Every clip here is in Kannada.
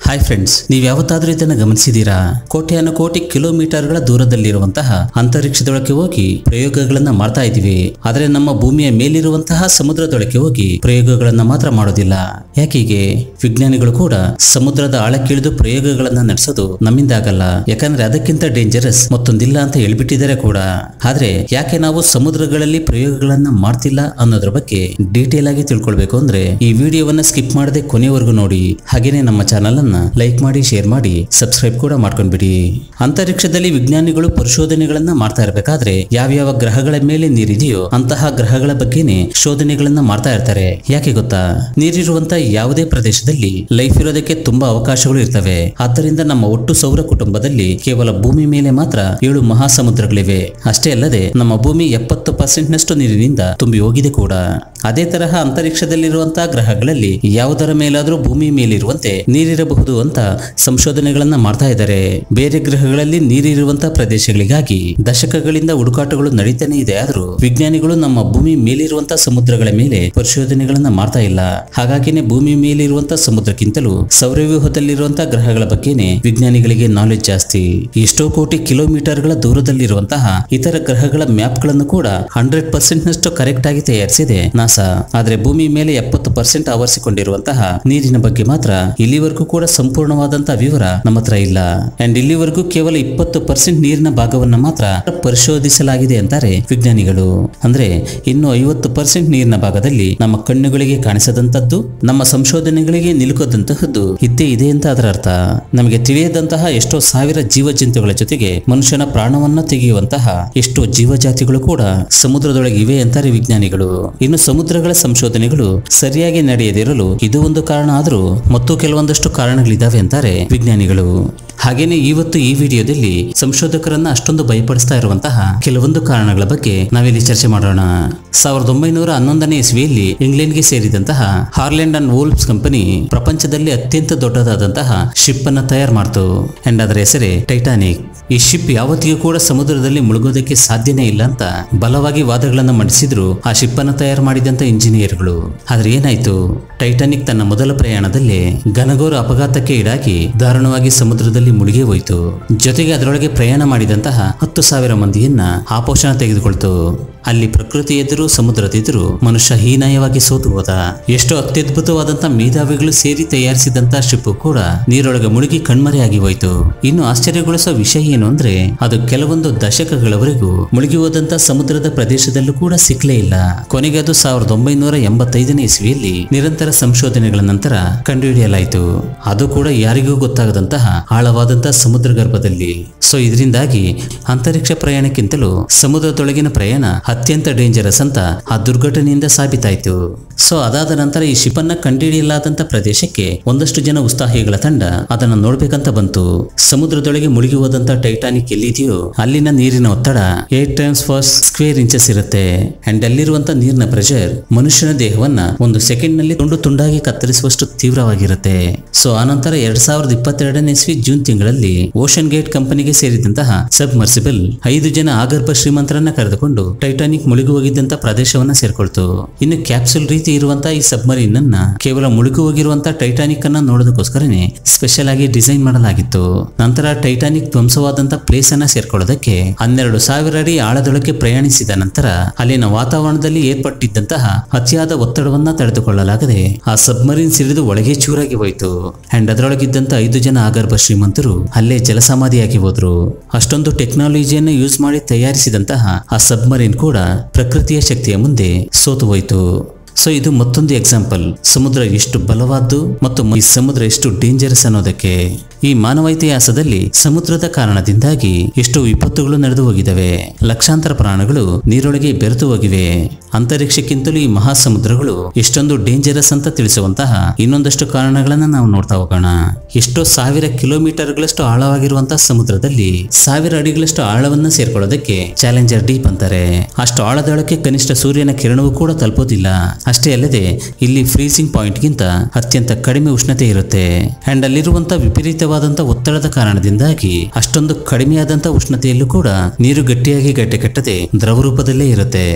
ಹಾಯ್ ಫ್ರೆಂಡ್ಸ್ ನೀವು ಯಾವತ್ತಾದ್ರೂ ಇದನ್ನ ಗಮನಿಸಿದೀರಾ ಕೋಟ್ಯಾನು ಕೋಟಿ ಕಿಲೋಮೀಟರ್ಗಳ ದೂರದಲ್ಲಿರುವಂತಹ ಅಂತರಿಕ್ಷದೊಳಗೆ ಹೋಗಿ ಪ್ರಯೋಗಗಳನ್ನ ಮಾಡ್ತಾ ಇದೀವಿ ಆದ್ರೆ ನಮ್ಮ ಭೂಮಿಯ ಮೇಲಿರುವಂತಹ ಸಮುದ್ರದೊಳಗೆ ಹೋಗಿ ಪ್ರಯೋಗಗಳನ್ನ ಮಾತ್ರ ಮಾಡೋದಿಲ್ಲ ಯಾಕೀಗೆ ವಿಜ್ಞಾನಿಗಳು ಕೂಡ ಸಮುದ್ರದ ಆಳಕ್ಕಿಳಿದು ಪ್ರಯೋಗಗಳನ್ನ ನಡೆಸೋದು ನಮ್ಮಿಂದ ಆಗಲ್ಲ ಯಾಕಂದ್ರೆ ಅದಕ್ಕಿಂತ ಡೇಂಜರಸ್ ಮತ್ತೊಂದಿಲ್ಲ ಅಂತ ಹೇಳ್ಬಿಟ್ಟಿದ್ದಾರೆ ಕೂಡ ಆದ್ರೆ ಯಾಕೆ ನಾವು ಸಮುದ್ರಗಳಲ್ಲಿ ಪ್ರಯೋಗಗಳನ್ನ ಮಾಡ್ತಿಲ್ಲ ಅನ್ನೋದ್ರ ಬಗ್ಗೆ ಡೀಟೇಲ್ ಆಗಿ ತಿಳ್ಕೊಳ್ಬೇಕು ಅಂದ್ರೆ ಈ ವಿಡಿಯೋವನ್ನ ಸ್ಕಿಪ್ ಮಾಡದೆ ಕೊನೆವರೆಗೂ ನೋಡಿ ಹಾಗೇನೆ ನಮ್ಮ ಚಾನಲ್ ಅನ್ನ ಲೈಕ್ ಮಾಡಿ ಶೇರ್ ಮಾಡಿ ಸಬ್ಸ್ಕ್ರೈಬ್ ಕೂಡ ಮಾಡ್ಕೊಂಡ್ಬಿಡಿ ಅಂತರಿಕ್ಷದಲ್ಲಿ ವಿಜ್ಞಾನಿಗಳು ಪರಿಶೋಧನೆಗಳನ್ನ ಮಾಡ್ತಾ ಇರಬೇಕಾದ್ರೆ ಯಾವ್ಯಾವ ಗ್ರಹಗಳ ಮೇಲೆ ನೀರಿದೆಯೋ ಅಂತಹ ಗ್ರಹಗಳ ಬಗ್ಗೆನೇ ಶೋಧನೆಗಳನ್ನ ಮಾಡ್ತಾ ಇರ್ತಾರೆ ಯಾಕೆ ಗೊತ್ತಾ ನೀರಿರುವಂತ ಯಾವುದೇ ಪ್ರದೇಶದಲ್ಲಿ ಲೈಫ್ ಇರೋದಕ್ಕೆ ತುಂಬಾ ಅವಕಾಶಗಳು ಇರ್ತವೆ ಆದ್ದರಿಂದ ನಮ್ಮ ಒಟ್ಟು ಸೌರ ಕುಟುಂಬದಲ್ಲಿ ಕೇವಲ ಭೂಮಿ ಮೇಲೆ ಮಾತ್ರ ಏಳು ಮಹಾಸಮುದ್ರಗಳಿವೆ ಅಷ್ಟೇ ಅಲ್ಲದೆ ನಮ್ಮ ಭೂಮಿ ಎಪ್ಪತ್ತು ಪರ್ಸೆಂಟ್ ನಷ್ಟು ನೀರಿನಿಂದ ತುಂಬಿ ಹೋಗಿದೆ ಕೂಡ ಅದೇ ತರಹ ಅಂತರಿಕ್ಷದಲ್ಲಿರುವಂತಹ ಗ್ರಹಗಳಲ್ಲಿ ಯಾವುದರ ಮೇಲಾದ್ರೂ ಭೂಮಿ ಮೇಲಿರುವಂತೆ ನೀರಿರಬಹುದು ಅಂತ ಸಂಶೋಧನೆಗಳನ್ನ ಮಾಡ್ತಾ ಇದ್ದಾರೆ ಬೇರೆ ಗ್ರಹಗಳಲ್ಲಿ ನೀರಿರುವಂತಹ ಪ್ರದೇಶಗಳಿಗಾಗಿ ದಶಕಗಳಿಂದ ಹುಡುಕಾಟಗಳು ನಡೀತಾನೆ ಇದೆ ಆದ್ರೂ ವಿಜ್ಞಾನಿಗಳು ನಮ್ಮ ಭೂಮಿ ಮೇಲಿರುವಂತಹ ಸಮುದ್ರಗಳ ಮೇಲೆ ಪರಿಶೋಧನೆಗಳನ್ನ ಮಾಡ್ತಾ ಇಲ್ಲ ಹಾಗಾಗಿನೇ ಭೂಮಿ ಮೇಲಿರುವಂತಹ ಸಮುದ್ರಕ್ಕಿಂತಲೂ ಸೌರವ್ಯೂಹದಲ್ಲಿರುವಂತಹ ಗ್ರಹಗಳ ಬಗ್ಗೆನೇ ವಿಜ್ಞಾನಿಗಳಿಗೆ ನಾಲೆಜ್ ಜಾಸ್ತಿ ಎಷ್ಟೋ ಕೋಟಿ ಕಿಲೋಮೀಟರ್ಗಳ ದೂರದಲ್ಲಿರುವಂತಹ ಇತರ ಗ್ರಹಗಳ ಮ್ಯಾಪ್ಗಳನ್ನು ಕೂಡ ಹಂಡ್ರೆಡ್ ಪರ್ಸೆಂಟ್ ನಷ್ಟು ಕರೆಕ್ಟ್ ಆಗಿ ತಯಾರಿಸಿದೆ ನಾಸಾ ಆದ್ರೆ ಭೂಮಿ ಮೇಲೆ ಎಪ್ಪತ್ತು ಪರ್ಸೆಂಟ್ ಆವರಿಸಿಕೊಂಡಿರುವಂತಹ ನೀರಿನ ಬಗ್ಗೆ ಮಾತ್ರ ಇಲ್ಲಿವರೆಗೂ ಕೂಡ ಸಂಪೂರ್ಣವಾದಂತಹ ವಿವರ ನಮ್ಮ ಹತ್ರ ಇಲ್ಲ ಅಂಡ್ ಇಲ್ಲಿವರೆಗೂ ಕೇವಲ ಇಪ್ಪತ್ತು ಪರ್ಸೆಂಟ್ ನೀರಿನ ಭಾಗವನ್ನ ಮಾತ್ರ ಪರಿಶೋಧಿಸಲಾಗಿದೆ ಅಂತಾರೆ ವಿಜ್ಞಾನಿಗಳು ಅಂದ್ರೆ ಇನ್ನು ಐವತ್ತು ಪರ್ಸೆಂಟ್ ನೀರಿನ ಭಾಗದಲ್ಲಿ ನಮ್ಮ ಕಣ್ಣುಗಳಿಗೆ ಕಾಣಿಸದಂತದ್ದು ನಮ್ಮ ಸಂಶೋಧನೆಗಳಿಗೆ ನಿಲುಕದಂತಹದ್ದು ಇದ್ದೇ ಇದೆ ಅಂತ ಅದರ ಅರ್ಥ ನಮಗೆ ತಿಳಿಯದಂತಹ ಎಷ್ಟೋ ಸಾವಿರ ಜೀವಜಂತುಗಳ ಜೊತೆಗೆ ಮನುಷ್ಯನ ಪ್ರಾಣವನ್ನ ತೆಗೆಯುವಂತಹ ಎಷ್ಟೋ ಜೀವಜಾತಿಗಳು ಕೂಡ ಸಮುದ್ರದೊಳಗೆ ಇವೆ ಅಂತಾರೆ ವಿಜ್ಞಾನಿಗಳು ಇನ್ನು ಸಮುದ್ರಗಳ ಸಂಶೋಧನೆಗಳು ಸರಿಯಾಗಿ ನಡೆಯದಿರಲು ಇದು ಒಂದು ಕಾರಣ ಆದರೂ ಮತ್ತು ಕೆಲವೊಂದಷ್ಟು ಕಾರಣಗಳಿದಾವೆ ಅಂತಾರೆ ವಿಜ್ಞಾನಿಗಳು ಹಾಗೇನೆ ಇವತ್ತು ಈ ವಿಡಿಯೋದಲ್ಲಿ ಸಂಶೋಧಕರನ್ನ ಅಷ್ಟೊಂದು ಭಯಪಡಿಸ್ತಾ ಇರುವಂತಹ ಕೆಲವೊಂದು ಕಾರಣಗಳ ಬಗ್ಗೆ ನಾವಿಲ್ಲಿ ಚರ್ಚೆ ಮಾಡೋಣ ಸಾವಿರದ ಒಂಬೈನೂರ ಹನ್ನೊಂದನೇ ಇಸ್ವಿಯಲ್ಲಿ ಇಂಗ್ಲೆಂಡ್ಗೆ ಸೇರಿದಂತಹ ಹಾರ್ಲೆಂಡ್ ಅಂಡ್ ವೋಲ್ಫ್ಸ್ ಕಂಪನಿ ಪ್ರಪಂಚದಲ್ಲಿ ಅತ್ಯಂತ ದೊಡ್ಡದಾದಂತಹ ಶಿಪ್ ಅನ್ನ ತಯಾರು ಮಾಡ್ತು ಅಂಡ್ ಅದರ ಹೆಸರೇ ಟೈಟಾನಿಕ್ ಈ ಶಿಪ್ ಯಾವತ್ತಿಗೂ ಕೂಡ ಸಮುದ್ರದಲ್ಲಿ ಮುಳುಗೋದಕ್ಕೆ ಸಾಧ್ಯನೇ ಇಲ್ಲ ಅಂತ ಬಲವಾಗಿ ವಾದಗಳನ್ನ ಮಂಡಿಸಿದ್ರು ಆ ಶಿಪ್ ಅನ್ನ ತಯಾರು ಮಾಡಿದಂತ ಇಂಜಿನಿಯರ್ಗಳು ಆದ್ರೆ ಏನಾಯ್ತು ಟೈಟಾನಿಕ್ ತನ್ನ ಮೊದಲ ಪ್ರಯಾಣದಲ್ಲಿ ಘನಘೋರ ಅಪಘಾತಕ್ಕೆ ಈಡಾಗಿ ದಾರುಣವಾಗಿ ಸಮುದ್ರದಲ್ಲಿ ಮುಳುಗಿ ಹೋಯಿತು ಜೊತೆಗೆ ಅದರೊಳಗೆ ಪ್ರಯಾಣ ಮಾಡಿದಂತಹ ಹತ್ತು ಸಾವಿರ ಮಂದಿಯನ್ನ ಆಪೋಷಣ ತೆಗೆದುಕೊಳ್ತು ಅಲ್ಲಿ ಪ್ರಕೃತಿ ಎದುರು ಸಮುದ್ರದೆದುರು ಮನುಷ್ಯ ಹೀನಾಯವಾಗಿ ಸೋತು ಹೋದ ಎಷ್ಟೋ ಅತ್ಯದ್ಭುತವಾದಂತ ಮೇಧಾವಿಗಳು ಸೇರಿ ತಯಾರಿಸಿದಂತ ಶಿಪ್ ಕೂಡ ನೀರೊಳಗೆ ಮುಳುಗಿ ಕಣ್ಮರೆಯಾಗಿ ಹೋಯಿತು ಇನ್ನು ಆಶ್ಚರ್ಯಗೊಳಿಸುವ ವಿಷಯ ಏನು ಅಂದ್ರೆ ಅದು ಕೆಲವೊಂದು ದಶಕಗಳವರೆಗೂ ಮುಳುಗಿ ಹೋದಂತ ಸಮುದ್ರದ ಪ್ರದೇಶದಲ್ಲೂ ಕೂಡ ಸಿಕ್ಲೇ ಇಲ್ಲ ಕೊನೆಗೆ ಅದು ಸಾವಿರದ ಒಂಬೈನೂರ ಎಂಬತ್ತೈದನೇ ಇಸ್ವಿಯಲ್ಲಿ ನಿರಂತರ ಸಂಶೋಧನೆಗಳ ನಂತರ ಕಂಡುಹಿಡಿಯಲಾಯಿತು ಅದು ಕೂಡ ಯಾರಿಗೂ ಗೊತ್ತಾಗದಂತಹ ಆಳವಾದಂತಹ ಸಮುದ್ರ ಗರ್ಭದಲ್ಲಿ ಸೊ ಇದರಿಂದಾಗಿ ಅಂತರಿಕ್ಷ ಪ್ರಯಾಣಕ್ಕಿಂತಲೂ ಸಮುದ್ರದೊಳಗಿನ ಪ್ರಯಾಣ ಅತ್ಯಂತ ಡೇಂಜರಸ್ ಅಂತ ಆ ದುರ್ಘಟನೆಯಿಂದ ಸಾಬೀತಾಯಿತು ಸೊ ಅದಾದ ನಂತರ ಈ ಶಿಪ್ ಅನ್ನ ಕಂಡುಹಿಡಿಯಲಾದಂತ ಪ್ರದೇಶಕ್ಕೆ ಒಂದಷ್ಟು ಜನ ಉತ್ಸಾಹಿಗಳ ತಂಡ ಅದನ್ನ ನೋಡ್ಬೇಕಂತ ಬಂತು ಸಮುದ್ರದೊಳಗೆ ಮುಳುಗಿ ಹೋದಂತ ಟೈಟಾನಿಕ್ ಎಲ್ಲಿದೆಯೋ ಅಲ್ಲಿನ ನೀರಿನ ಒತ್ತಡ eight times first square inches ಇರುತ್ತೆ ಅಂಡ್ ಅಲ್ಲಿರುವಂತ ನೀರಿನ ಪ್ರೆಷರ್ ಮನುಷ್ಯನ ದೇಹವನ್ನ ಒಂದು ಸೆಕೆಂಡ್ ನಲ್ಲಿ ತುಂಡು ತುಂಡಾಗಿ ಕತ್ತರಿಸುವಷ್ಟು ತೀವ್ರವಾಗಿರುತ್ತೆ ಸೊ ಆನಂತರ ಎರಡ್ ಸಾವಿರದ ಇಪ್ಪತ್ತೆರಡನೇ ಇಸ್ವಿ ಜೂನ್ ತಿಂಗಳಲ್ಲಿ ಓಷನ್ ಗೇಟ್ ಕಂಪನಿಗೆ ಸೇರಿದಂತಹ ಸಬ್ಮರ್ಸಿಬಲ್ ಐದು ಜನ ಆಗರ್ಭ ಶ್ರೀಮಂತರನ್ನ ಕರೆದುಕೊಂಡು ಟೈಟಾನಿಕ್ ಮುಳುಗಿ ಹೋಗಿದ್ದಂತ ಪ್ರದೇಶವನ್ನ ಸೇರ್ಕೊಳ್ತು ಇನ್ನು ಕ್ಯಾಪ್ಸುಲ್ ರೀತಿ ಇರುವಂತಹ ಈ ಸಬ್ಮರೀನ್ ಅನ್ನ ಕೇವಲ ಮುಳುಗಿ ಹೋಗಿರುವಂತಹ ಟೈಟಾನಿಕ್ ಅನ್ನ ನೋಡೋದಕ್ಕೋಸ್ಕರನೇ ಸ್ಪೆಷಲ್ ಆಗಿ ಡಿಸೈನ್ ಮಾಡಲಾಗಿತ್ತು ನಂತರ ಟೈಟಾನಿಕ್ ಧ್ವಂಸವಾದಂತ ಪ್ಲೇಸ್ ಅನ್ನ ಸೇರ್ಕೊಳ್ಳೋದಕ್ಕೆ ಹನ್ನೆರಡು ಸಾವಿರ ಅಡಿ ಆಳದೊಳಗೆ ಪ್ರಯಾಣಿಸಿದ ನಂತರ ಅಲ್ಲಿನ ವಾತಾವರಣದಲ್ಲಿ ಏರ್ಪಟ್ಟಿದ್ದಂತಹ ಅತಿಯಾದ ಒತ್ತಡವನ್ನ ತಡೆದುಕೊಳ್ಳಲಾಗದೆ ಆ ಸಬ್ಮರೀನ್ ಸಿಡಿದು ಒಳಗೆ ಚೂರಾಗಿ ಹೋಯಿತು ಅಂಡ್ ಅದರೊಳಗಿದ್ದಂತ ಐದು ಜನ ಆಗರ್ಭ ಶ್ರೀಮಂತರು ಅಲ್ಲೇ ಜಲಸಮಾಧಿಯಾಗಿ ಹೋದ್ರು ಅಷ್ಟೊಂದು ಟೆಕ್ನಾಲಜಿಯನ್ನು ಯೂಸ್ ಮಾಡಿ ತಯಾರಿಸಿದಂತಹ ಆ ಸಬ್ಮರೀನ್ ಕೂಡ ಪ್ರಕೃತಿಯ ಶಕ್ತಿಯ ಮುಂದೆ ಸೋತು ಹೋಯಿತು ಸೊ ಇದು ಮತ್ತೊಂದು ಎಕ್ಸಾಂಪಲ್ ಸಮುದ್ರ ಎಷ್ಟು ಬಲವಾದ್ದು ಮತ್ತು ಈ ಸಮುದ್ರ ಎಷ್ಟು ಡೇಂಜರಸ್ ಅನ್ನೋದಕ್ಕೆ ಈ ಮಾನವ ಇತಿಹಾಸದಲ್ಲಿ ಸಮುದ್ರದ ಕಾರಣದಿಂದಾಗಿ ಎಷ್ಟೋ ವಿಪತ್ತುಗಳು ನಡೆದು ಹೋಗಿದವೆ ಲಕ್ಷಾಂತರ ಪ್ರಾಣಗಳು ನೀರೊಳಗೆ ಬೆರೆತು ಹೋಗಿವೆ ಅಂತರಿಕ್ಷಕ್ಕಿಂತಲೂ ಈ ಮಹಾಸಮುದ್ರಗಳು ಎಷ್ಟೊಂದು ಡೇಂಜರಸ್ ಅಂತ ತಿಳಿಸುವಂತಹ ಇನ್ನೊಂದಷ್ಟು ಕಾರಣಗಳನ್ನ ನಾವು ನೋಡ್ತಾ ಹೋಗೋಣ ಎಷ್ಟೋ ಸಾವಿರ ಕಿಲೋಮೀಟರ್ಗಳಷ್ಟು ಆಳವಾಗಿರುವಂತಹ ಸಮುದ್ರದಲ್ಲಿ ಸಾವಿರ ಅಡಿಗಳಷ್ಟು ಆಳವನ್ನ ಸೇರ್ಕೊಳ್ಳೋದಕ್ಕೆ ಚಾಲೆಂಜರ್ ಡೀಪ್ ಅಂತಾರೆ ಅಷ್ಟು ಆಳದೊಳಕ್ಕೆ ಕನಿಷ್ಠ ಸೂರ್ಯನ ಕಿರಣವೂ ಕೂಡ ತಲುಪೋದಿಲ್ಲ ಅಷ್ಟೇ ಅಲ್ಲದೆ ಇಲ್ಲಿ ಫ್ರೀಸಿಂಗ್ ಪಾಯಿಂಟ್ಗಿಂತ ಅತ್ಯಂತ ಕಡಿಮೆ ಉಷ್ಣತೆ ಇರುತ್ತೆ ಅಂಡ್ ಅಲ್ಲಿರುವಂತಹ ವಿಪರೀತವಾದಂತಹ ಒತ್ತಡದ ಕಾರಣದಿಂದಾಗಿ ಅಷ್ಟೊಂದು ಕಡಿಮೆಯಾದಂತಹ ಉಷ್ಣತೆಯಲ್ಲೂ ಕೂಡ ನೀರು ಗಟ್ಟಿಯಾಗಿ ಗಟ್ಟೆ ಕಟ್ಟದೆ ದ್ರವ ರೂಪದಲ್ಲೇ ಇರುತ್ತೆ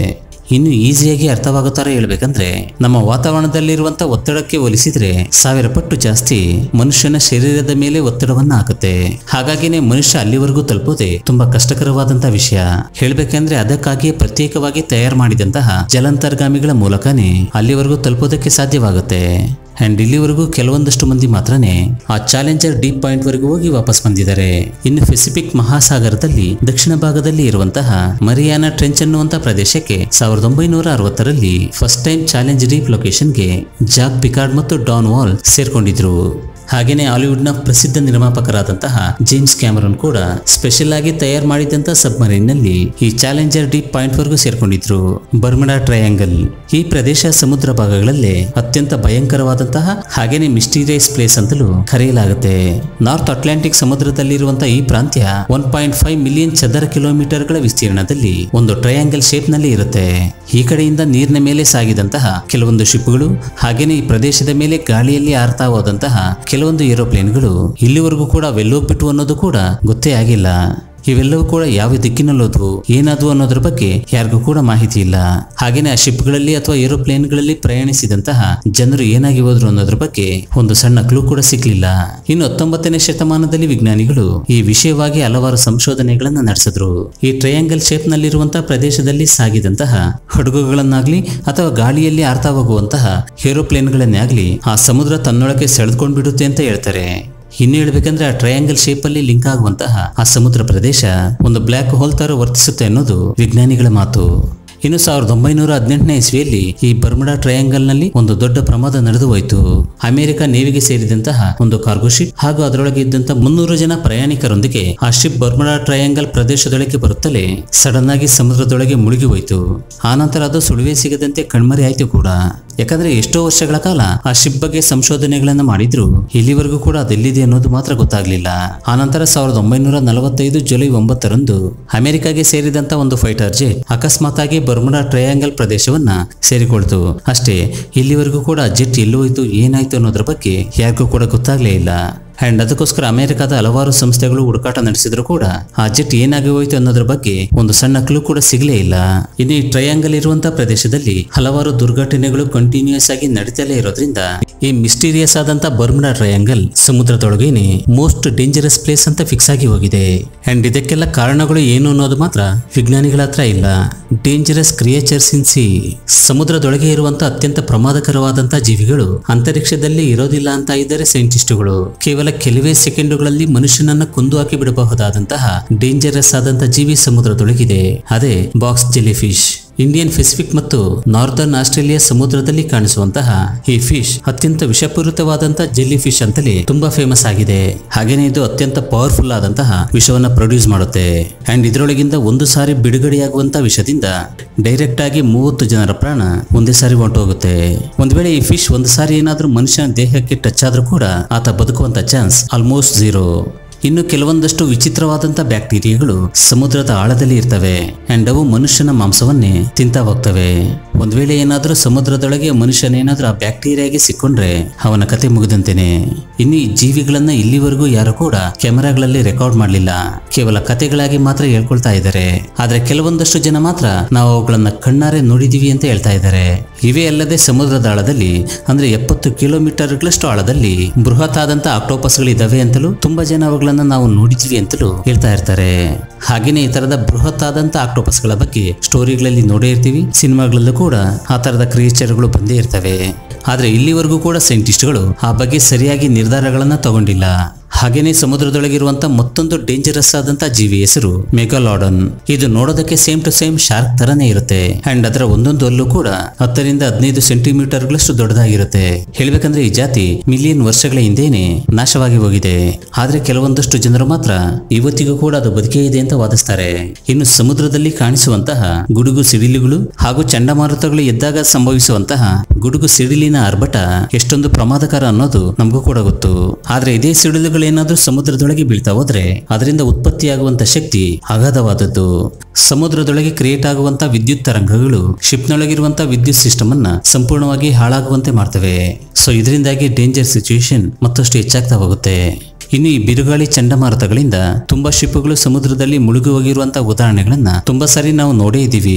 ಇನ್ನು ಈಸಿಯಾಗಿ ಅರ್ಥವಾಗೋ ತರ ಹೇಳ್ಬೇಕಂದ್ರೆ ನಮ್ಮ ವಾತಾವರಣದಲ್ಲಿರುವಂತ ಒತ್ತಡಕ್ಕೆ ಹೋಲಿಸಿದ್ರೆ ಸಾವಿರ ಪಟ್ಟು ಜಾಸ್ತಿ ಮನುಷ್ಯನ ಶರೀರದ ಮೇಲೆ ಒತ್ತಡವನ್ನ ಹಾಕುತ್ತೆ ಹಾಗಾಗಿನೇ ಮನುಷ್ಯ ಅಲ್ಲಿವರೆಗೂ ತಲುಪೋದೆ ತುಂಬಾ ಕಷ್ಟಕರವಾದಂತಹ ವಿಷಯ ಹೇಳ್ಬೇಕಂದ್ರೆ ಅದಕ್ಕಾಗಿಯೇ ಪ್ರತ್ಯೇಕವಾಗಿ ತಯಾರು ಮಾಡಿದಂತಹ ಜಲಾಂತರ್ಗಾಮಿಗಳ ಮೂಲಕನೇ ಅಲ್ಲಿವರೆಗೂ ತಲುಪೋದಕ್ಕೆ ಸಾಧ್ಯವಾಗುತ್ತೆ ಅಂಡ್ ಇಲ್ಲಿವರೆಗೂ ಕೆಲವೊಂದಷ್ಟು ಮಂದಿ ಮಾತ್ರನೇ ಆ ಚಾಲೆಂಜರ್ ಡೀಪ್ ಪಾಯಿಂಟ್ ವರೆಗೂ ಹೋಗಿ ವಾಪಸ್ ಬಂದಿದ್ದಾರೆ ಇನ್ನು ಪೆಸಿಫಿಕ್ ಮಹಾಸಾಗರದಲ್ಲಿ ದಕ್ಷಿಣ ಭಾಗದಲ್ಲಿ ಇರುವಂತಹ ಮರಿಯಾನ ಟ್ರೆಂಚ್ ಅನ್ನುವಂತ ಪ್ರದೇಶಕ್ಕೆ ಸಾವಿರದ ಒಂಬೈನೂರ ಅರವತ್ತರಲ್ಲಿ ಫಸ್ಟ್ ಟೈಮ್ ಚಾಲೆಂಜ್ ಡೀಪ್ ಲೊಕೇಶನ್ಗೆ ಜಾಕ್ ಪಿಕಾರ್ಡ್ ಮತ್ತು ಡಾನ್ ವಾಲ್ ಸೇರ್ಕೊಂಡಿದ್ರು ಹಾಗೇನೆ ಹಾಲಿವುಡ್ನ ಪ್ರಸಿದ್ಧ ನಿರ್ಮಾಪಕರಾದಂತಹ ಜೇಮ್ಸ್ ಕ್ಯಾಮರನ್ ಕೂಡ ಸ್ಪೆಷಲ್ ಆಗಿ ತಯಾರು ಮಾಡಿದಂತ ಸಬ್ಮರೀನ್ ನಲ್ಲಿ ಈ ಚಾಲೆಂಜರ್ ಡೀಪ್ ಪಾಯಿಂಟ್ ವರೆಗೂ ಸೇರ್ಕೊಂಡಿದ್ರು ಬರ್ಮುಡಾ ಟ್ರಯಾಂಗಲ್ ಈ ಪ್ರದೇಶ ಸಮುದ್ರ ಭಾಗಗಳಲ್ಲೇ ಅತ್ಯಂತ ಭಯಂಕರವಾದಂತಹ ಹಾಗೇನೆ ಮಿಸ್ಟೀರಿಯಸ್ ಪ್ಲೇಸ್ ಅಂತಲೂ ಕರೆಯಲಾಗುತ್ತೆ ನಾರ್ತ್ ಅಟ್ಲಾಂಟಿಕ್ ಸಮುದ್ರದಲ್ಲಿರುವಂತಹ ಈ ಪ್ರಾಂತ್ಯ ಒನ್ ಪಾಯಿಂಟ್ ಫೈವ್ ಮಿಲಿಯನ್ ಚದರ ಕಿಲೋಮೀಟರ್ಗಳ ವಿಸ್ತೀರ್ಣದಲ್ಲಿ ಒಂದು ಟ್ರಯಾಂಗಲ್ ಶೇಪ್ ನಲ್ಲಿ ಇರುತ್ತೆ ಈ ಕಡೆಯಿಂದ ನೀರಿನ ಮೇಲೆ ಸಾಗಿದಂತಹ ಕೆಲವೊಂದು ಶಿಪ್ಗಳು ಹಾಗೇನೆ ಈ ಪ್ರದೇಶದ ಮೇಲೆ ಗಾಳಿಯಲ್ಲಿ ಹಾರ್ತಾ ಹೋದಂತಹ ಕೆಲವೊಂದು ಏರೋಪ್ಲೇನ್ಗಳು ಇಲ್ಲಿವರೆಗೂ ಕೂಡ ವೆಲ್ಲೋಗ್ಬಿಟ್ಟು ಅನ್ನೋದು ಕೂಡ ಗೊತ್ತೇ ಆಗಿಲ್ಲ ಇವೆಲ್ಲವೂ ಕೂಡ ಯಾವ ದಿಕ್ಕಿನಲ್ಲೋದ್ವು ಏನಾದ್ವು ಅನ್ನೋದ್ರ ಬಗ್ಗೆ ಯಾರಿಗೂ ಕೂಡ ಮಾಹಿತಿ ಇಲ್ಲ ಹಾಗೇನೆ ಆ ಶಿಪ್ಗಳಲ್ಲಿ ಅಥವಾ ಏರೋಪ್ಲೇನ್ಗಳಲ್ಲಿ ಪ್ರಯಾಣಿಸಿದಂತಹ ಜನರು ಏನಾಗಿ ಹೋದ್ರು ಅನ್ನೋದ್ರ ಬಗ್ಗೆ ಒಂದು ಸಣ್ಣ ಕ್ಲೂ ಕೂಡ ಸಿಗ್ಲಿಲ್ಲ ಇನ್ನು ಹತ್ತೊಂಬತ್ತನೇ ಶತಮಾನದಲ್ಲಿ ವಿಜ್ಞಾನಿಗಳು ಈ ವಿಷಯವಾಗಿ ಹಲವಾರು ಸಂಶೋಧನೆಗಳನ್ನ ನಡೆಸಿದ್ರು ಈ ಟ್ರಯಾಂಗಲ್ ಶೇಪ್ ನಲ್ಲಿರುವಂತಹ ಪ್ರದೇಶದಲ್ಲಿ ಸಾಗಿದಂತಹ ಹಡಗುಗಳನ್ನಾಗ್ಲಿ ಅಥವಾ ಗಾಳಿಯಲ್ಲಿ ಆರ್ತಾ ಹೋಗುವಂತಹ ಏರೋಪ್ಲೇನ್ಗಳನ್ನೇ ಆಗ್ಲಿ ಆ ಸಮುದ್ರ ತನ್ನೊಳಗೆ ಸೆಳೆದುಕೊಂಡು ಬಿಡುತ್ತೆ ಅಂತ ಹೇಳ್ತಾರೆ ಇನ್ನು ಹೇಳ್ಬೇಕಂದ್ರೆ ಆ ಟ್ರಯಾಂಗಲ್ ಶೇಪ್ ಅಲ್ಲಿ ಲಿಂಕ್ ಆಗುವಂತಹ ಆ ಸಮುದ್ರ ಪ್ರದೇಶ ಒಂದು ಬ್ಲ್ಯಾಕ್ ಹೋಲ್ ತರ ವರ್ತಿಸುತ್ತೆ ಅನ್ನೋದು ವಿಜ್ಞಾನಿಗಳ ಮಾತು ಇನ್ನು ಸಾವಿರದ ಒಂಬೈನೂರ ಹದಿನೆಂಟನೇ ಇಸ್ವಿಯಲ್ಲಿ ಈ ಬರ್ಮುಡಾ ಟ್ರಯಾಂಗಲ್ ನಲ್ಲಿ ಒಂದು ದೊಡ್ಡ ಪ್ರಮಾದ ನಡೆದು ಹೋಯಿತು ಅಮೆರಿಕ ನೇವಿಗೆ ಸೇರಿದಂತಹ ಒಂದು ಕಾರ್ಗೋ ಶಿಪ್ ಹಾಗೂ ಅದರೊಳಗೆ ಇದ್ದಂತ ಮುನ್ನೂರು ಜನ ಪ್ರಯಾಣಿಕರೊಂದಿಗೆ ಆ ಶಿಪ್ ಬರ್ಮುಡಾ ಟ್ರಯಾಂಗಲ್ ಪ್ರದೇಶದೊಳಗೆ ಬರುತ್ತಲೇ ಸಡನ್ ಆಗಿ ಸಮುದ್ರದೊಳಗೆ ಮುಳುಗಿ ಹೋಯಿತು ಆನಂತರ ಅದು ಸುಳಿವೆ ಸಿಗದಂತೆ ಕಣ್ಮರೆ ಆಯ್ತು ಕೂಡ ಯಾಕಂದ್ರೆ ಎಷ್ಟೋ ವರ್ಷಗಳ ಕಾಲ ಆ ಶಿಪ್ ಬಗ್ಗೆ ಸಂಶೋಧನೆಗಳನ್ನ ಮಾಡಿದ್ರು ಇಲ್ಲಿವರೆಗೂ ಕೂಡ ಅದೆಲ್ಲಿದೆ ಅನ್ನೋದು ಮಾತ್ರ ಗೊತ್ತಾಗ್ಲಿಲ್ಲ ಆನಂತರ ಸಾವಿರದ ಒಂಬೈನೂರ ನಲವತ್ತೈದು ಜುಲೈ ಒಂಬತ್ತರಂದು ಅಮೆರಿಕಾಗೆ ಸೇರಿದಂತ ಒಂದು ಫೈಟರ್ ಜೆಟ್ ಅಕಸ್ಮಾತ್ ಆಗಿ ಬರ್ಮುಡಾ ಟ್ರಯಾಂಗಲ್ ಪ್ರದೇಶವನ್ನ ಸೇರಿಕೊಳ್ತು ಅಷ್ಟೇ ಇಲ್ಲಿವರೆಗೂ ಕೂಡ ಜೆಟ್ ಎಲ್ಲಿ ಹೋಯ್ತು ಏನಾಯ್ತು ಅನ್ನೋದ್ರ ಬಗ್ಗೆ ಯಾರಿಗೂ ಕೂಡ ಗೊತ್ತಾಗ್ಲೇ ಇಲ್ಲ ಅಂಡ್ ಅದಕ್ಕೋಸ್ಕರ ಅಮೆರಿಕದ ಹಲವಾರು ಸಂಸ್ಥೆಗಳು ಹುಡುಕಾಟ ನಡೆಸಿದ್ರು ಕೂಡ ಆ ಜೆಟ್ ಏನಾಗಿ ಹೋಯ್ತು ಅನ್ನೋದ್ರ ಬಗ್ಗೆ ಒಂದು ಸಣ್ಣ ಕ್ಲೂ ಕೂಡ ಸಿಗಲೇ ಇಲ್ಲ ಇನ್ನು ಈ ಟ್ರಯಾಂಗಲ್ ಇರುವಂತಹ ಪ್ರದೇಶದಲ್ಲಿ ಹಲವಾರು ದುರ್ಘಟನೆಗಳು ಕಂಟಿನ್ಯೂಸ್ ಆಗಿ ನಡೀತಲೇ ಇರೋದ್ರಿಂದ ಈ ಮಿಸ್ಟೀರಿಯಸ್ ಆದಂತ ಬರ್ಮುಡಾ ಟ್ರಯಾಂಗಲ್ ಸಮುದ್ರದೊಳಗೇನೆ ಮೋಸ್ಟ್ ಡೇಂಜರಸ್ ಪ್ಲೇಸ್ ಅಂತ ಫಿಕ್ಸ್ ಆಗಿ ಹೋಗಿದೆ ಅಂಡ್ ಇದಕ್ಕೆಲ್ಲ ಕಾರಣಗಳು ಏನು ಅನ್ನೋದು ಮಾತ್ರ ವಿಜ್ಞಾನಿಗಳ ಹತ್ರ ಇಲ್ಲ ಡೇಂಜರಸ್ ಕ್ರಿಯೇಚರ್ಸ್ ಇನ್ ಸಿ ಸಮುದ್ರದೊಳಗೆ ಇರುವಂತ ಅತ್ಯಂತ ಪ್ರಮಾದಕರವಾದಂತಹ ಜೀವಿಗಳು ಅಂತರಿಕ್ಷದಲ್ಲಿ ಇರೋದಿಲ್ಲ ಅಂತ ಇದ್ದಾರೆ ಸೈಂಟಿಸ್ಟುಗಳು ಕೇವಲ ಕೆಲವೇ ಸೆಕೆಂಡುಗಳಲ್ಲಿ ಮನುಷ್ಯನನ್ನ ಕೊಂದು ಹಾಕಿ ಬಿಡಬಹುದಾದಂತಹ ಡೇಂಜರಸ್ ಆದಂತಹ ಜೀವಿ ಸಮುದ್ರದೊಳಗಿದೆ ಅದೇ ಬಾಕ್ಸ್ ಜೆಲಿಫಿಶ್ ಇಂಡಿಯನ್ ಪೆಸಿಫಿಕ್ ಮತ್ತು ನಾರ್ದರ್ನ್ ಆಸ್ಟ್ರೇಲಿಯಾ ಸಮುದ್ರದಲ್ಲಿ ಕಾಣಿಸುವಂತಹ ಈ ಫಿಶ್ ಅತ್ಯಂತ ವಿಷಪೂರಿತವಾದಂತಹ ಜೆಲ್ಲಿ ಫಿಶ್ ಅಂತಲೇ ತುಂಬಾ ಫೇಮಸ್ ಆಗಿದೆ ಹಾಗೇನೆ ಇದು ಅತ್ಯಂತ ಪವರ್ಫುಲ್ ಆದಂತಹ ವಿಷವನ್ನ ಪ್ರೊಡ್ಯೂಸ್ ಮಾಡುತ್ತೆ ಅಂಡ್ ಇದರೊಳಗಿಂದ ಒಂದು ಸಾರಿ ಬಿಡುಗಡೆಯಾಗುವಂತಹ ವಿಷದಿಂದ ಡೈರೆಕ್ಟ್ ಆಗಿ ಮೂವತ್ತು ಜನರ ಪ್ರಾಣ ಒಂದೇ ಸಾರಿ ಹೊಂಟೋಗುತ್ತೆ ಒಂದ್ ವೇಳೆ ಈ ಫಿಶ್ ಒಂದು ಸಾರಿ ಏನಾದ್ರೂ ಮನುಷ್ಯನ ದೇಹಕ್ಕೆ ಟಚ್ ಆದ್ರೂ ಕೂಡ ಆತ ಬದುಕುವಂತ ಚಾನ್ಸ್ ಆಲ್ಮೋಸ್ಟ್ ಝೀರೋ ಇನ್ನು ಕೆಲವೊಂದಷ್ಟು ವಿಚಿತ್ರವಾದಂತ ಬ್ಯಾಕ್ಟೀರಿಯಾಗಳು ಸಮುದ್ರದ ಆಳದಲ್ಲಿ ಇರ್ತವೆ ಅಂಡ್ ಅವು ಮನುಷ್ಯನ ಮಾಂಸವನ್ನೇ ತಿಂತಾ ಹೋಗ್ತವೆ ಒಂದ್ ವೇಳೆ ಏನಾದ್ರೂ ಸಮುದ್ರದೊಳಗೆ ಮನುಷ್ಯನೇನಾದ್ರೂ ಆ ಬ್ಯಾಕ್ಟೀರಿಯಾಗೆ ಸಿಕ್ಕೊಂಡ್ರೆ ಅವನ ಕತೆ ಮುಗಿದಂತೆನೆ ಇನ್ನು ಈ ಜೀವಿಗಳನ್ನ ಇಲ್ಲಿವರೆಗೂ ಯಾರು ಕೂಡ ಕ್ಯಾಮೆರಾಗಳಲ್ಲಿ ರೆಕಾರ್ಡ್ ಮಾಡಲಿಲ್ಲ ಕೇವಲ ಕತೆಗಳಾಗಿ ಮಾತ್ರ ಹೇಳ್ಕೊಳ್ತಾ ಇದ್ದಾರೆ ಆದ್ರೆ ಕೆಲವೊಂದಷ್ಟು ಜನ ಮಾತ್ರ ನಾವು ಅವುಗಳನ್ನ ಕಣ್ಣಾರೆ ನೋಡಿದೀವಿ ಅಂತ ಹೇಳ್ತಾ ಇದ್ದಾರೆ ಇವೇ ಅಲ್ಲದೆ ಸಮುದ್ರದ ಆಳದಲ್ಲಿ ಅಂದ್ರೆ ಎಪ್ಪತ್ತು ಕಿಲೋಮೀಟರ್ಗಳಷ್ಟು ಆಳದಲ್ಲಿ ಬೃಹತ್ ಆದಂತ ಆಕ್ಟೋಪಸ್ಗಳಿದಾವೆ ಅಂತಲೂ ತುಂಬಾ ಜನ ಅವುಗಳನ್ನ ನಾವು ನೋಡಿದ್ವಿ ಅಂತಲೂ ಹೇಳ್ತಾ ಇರ್ತಾರೆ ಹಾಗೇನೆ ಈ ತರದ ಬೃಹತ್ ಆದಂತ ಆಕ್ಟೋಪಸ್ಗಳ ಬಗ್ಗೆ ಸ್ಟೋರಿಗಳಲ್ಲಿ ನೋಡೇ ಇರ್ತೀವಿ ಸಿನಿಮಾಗಳಲ್ಲೂ ಕೂಡ ಆ ತರದ ಕ್ರಿಯೇಚರ್ಗಳು ಬಂದೇ ಇರ್ತವೆ ಆದ್ರೆ ಇಲ್ಲಿವರೆಗೂ ಕೂಡ ಸೈಂಟಿಸ್ಟ್ಗಳು ಆ ಬಗ್ಗೆ ಸರಿಯಾಗಿ ನಿರ್ಧಾರಗಳನ್ನ ತಗೊಂಡಿಲ್ಲ ಹಾಗೇನೆ ಸಮುದ್ರದೊಳಗಿರುವಂತ ಮತ್ತೊಂದು ಡೇಂಜರಸ್ ಆದಂತ ಜೀವಿ ಹೆಸರು ಮೆಗಾಲಾಡನ್ ಇದು ನೋಡೋದಕ್ಕೆ ಸೇಮ್ ಟು ಸೇಮ್ ಶಾರ್ಕ್ ತರನೇ ಇರುತ್ತೆ ಅಂಡ್ ಅದರ ಒಂದೊಂದು ಹಲ್ಲು ಕೂಡ ಹತ್ತರಿಂದ ಹದಿನೈದು ಸೆಂಟಿಮೀಟರ್ಗಳಷ್ಟು ದೊಡ್ಡದಾಗಿರುತ್ತೆ ಹೇಳ್ಬೇಕಂದ್ರೆ ಈ ಜಾತಿ ಮಿಲಿಯನ್ ವರ್ಷಗಳ ಹಿಂದೆನೆ ನಾಶವಾಗಿ ಹೋಗಿದೆ ಆದ್ರೆ ಕೆಲವೊಂದಷ್ಟು ಜನರು ಮಾತ್ರ ಇವತ್ತಿಗೂ ಕೂಡ ಅದು ಬದುಕೇ ಇದೆ ಅಂತ ವಾದಿಸ್ತಾರೆ ಇನ್ನು ಸಮುದ್ರದಲ್ಲಿ ಕಾಣಿಸುವಂತಹ ಗುಡುಗು ಸಿಡಿಲುಗಳು ಹಾಗೂ ಚಂಡಮಾರುತಗಳು ಎದ್ದಾಗ ಸಂಭವಿಸುವಂತಹ ಗುಡುಗು ಸಿಡಿಲಿನ ಆರ್ಭಟ ಎಷ್ಟೊಂದು ಪ್ರಮಾದಕರ ಅನ್ನೋದು ನಮಗೂ ಕೂಡ ಗೊತ್ತು ಆದ್ರೆ ಇದೇ ಸಿಡಿಲುಗಳೇನಾದ್ರೂ ಸಮುದ್ರದೊಳಗೆ ಬೀಳ್ತಾ ಹೋದ್ರೆ ಅದರಿಂದ ಉತ್ಪತ್ತಿಯಾಗುವಂತ ಶಕ್ತಿ ಅಗಾಧವಾದದ್ದು ಸಮುದ್ರದೊಳಗೆ ಕ್ರಿಯೇಟ್ ಆಗುವಂತ ವಿದ್ಯುತ್ ತರಂಗಗಳು ಶಿಪ್ನೊಳಗಿರುವಂತ ವಿದ್ಯುತ್ ಸಿಸ್ಟಮ್ ಅನ್ನ ಸಂಪೂರ್ಣವಾಗಿ ಹಾಳಾಗುವಂತೆ ಮಾಡ್ತವೆ ಸೊ ಇದರಿಂದಾಗಿ ಡೇಂಜರ್ ಸಿಚುವೇಶನ್ ಮತ್ತಷ್ಟು ಹೆಚ್ಚಾಗ್ತಾ ಹೋಗುತ್ತೆ ಇನ್ನು ಈ ಬಿರುಗಾಳಿ ಚಂಡಮಾರುತಗಳಿಂದ ತುಂಬಾ ಶಿಪ್ಗಳು ಸಮುದ್ರದಲ್ಲಿ ಮುಳುಗಿ ಹೋಗಿರುವಂತಹ ಉದಾಹರಣೆಗಳನ್ನ ತುಂಬಾ ಸಾರಿ ನಾವು ನೋಡೇ ಇದ್ದೀವಿ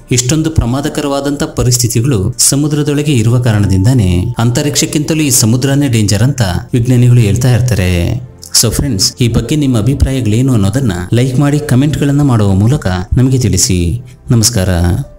ಇಷ್ಟೊಂದು ಪ್ರಮಾದಕರವಾದಂತ ಪರಿಸ್ಥಿತಿಗಳು ಸಮುದ್ರದೊಳಗೆ ಇರುವ ಕಾರಣದಿಂದಾನೇ ಅಂತರಿಕ್ಷಕ್ಕಿಂತಲೂ ಈ ಸಮುದ್ರನೇ ಡೇಂಜರ್ ಅಂತ ವಿಜ್ಞಾನಿಗಳು ಹೇಳ್ತಾ ಇರ್ತಾರೆ ಸೊ ಫ್ರೆಂಡ್ಸ್ ಈ ಬಗ್ಗೆ ನಿಮ್ಮ ಅಭಿಪ್ರಾಯಗಳೇನು ಅನ್ನೋದನ್ನ ಲೈಕ್ ಮಾಡಿ ಕಮೆಂಟ್ಗಳನ್ನು ಮಾಡುವ ಮೂಲಕ ನಮಗೆ ತಿಳಿಸಿ ನಮಸ್ಕಾರ